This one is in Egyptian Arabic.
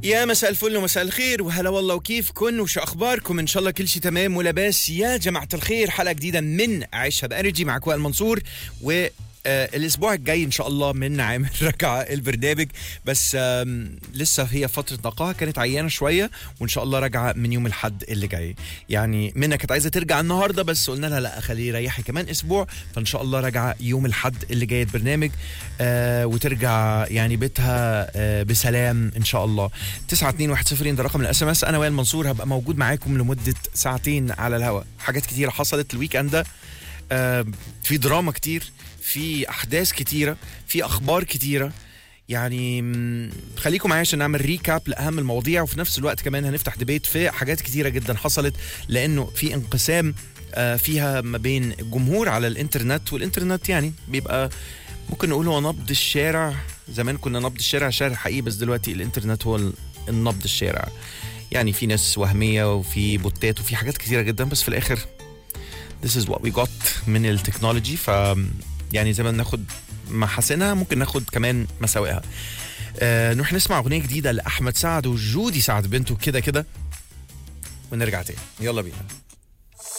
يا مساء الفل ومساء الخير وهلا والله وكيفكن وشو اخباركم ان شاء الله كل شيء تمام ولاباس يا جماعه الخير حلقه جديده من عيشها بانرجي مع وائل منصور و آه الاسبوع الجاي ان شاء الله من عامل ركعه البرنامج بس آم، لسه هي فتره نقاهه كانت عيانه شويه وان شاء الله راجعه من يوم الاحد اللي جاي يعني منى كانت عايزه ترجع النهارده بس قلنا لها لا خليه يريحي كمان اسبوع فان شاء الله راجعه يوم الاحد اللي جاي البرنامج آه وترجع يعني بيتها آه بسلام ان شاء الله 921 ده رقم الاس ام اس انا وائل منصور هبقى موجود معاكم لمده ساعتين على الهواء حاجات كتيره حصلت الويك اند ده آه في دراما كتير في احداث كتيره في اخبار كتيره يعني مم، خليكم معايا عشان نعمل ريكاب لاهم المواضيع وفي نفس الوقت كمان هنفتح ديبيت في حاجات كتيره جدا حصلت لانه في انقسام آه، فيها ما بين الجمهور على الانترنت والانترنت يعني بيبقى ممكن نقول هو نبض الشارع زمان كنا نبض الشارع شارع حقيقي بس دلوقتي الانترنت هو ال- النبض الشارع يعني في ناس وهميه وفي بوتات وفي حاجات كتيره جدا بس في الاخر this is what we got من التكنولوجي ف يعني زي ما بناخد محاسنها ممكن ناخد كمان مساوئها آه نروح نسمع اغنيه جديده لاحمد سعد وجودي سعد بنته كده كده ونرجع تاني يلا بينا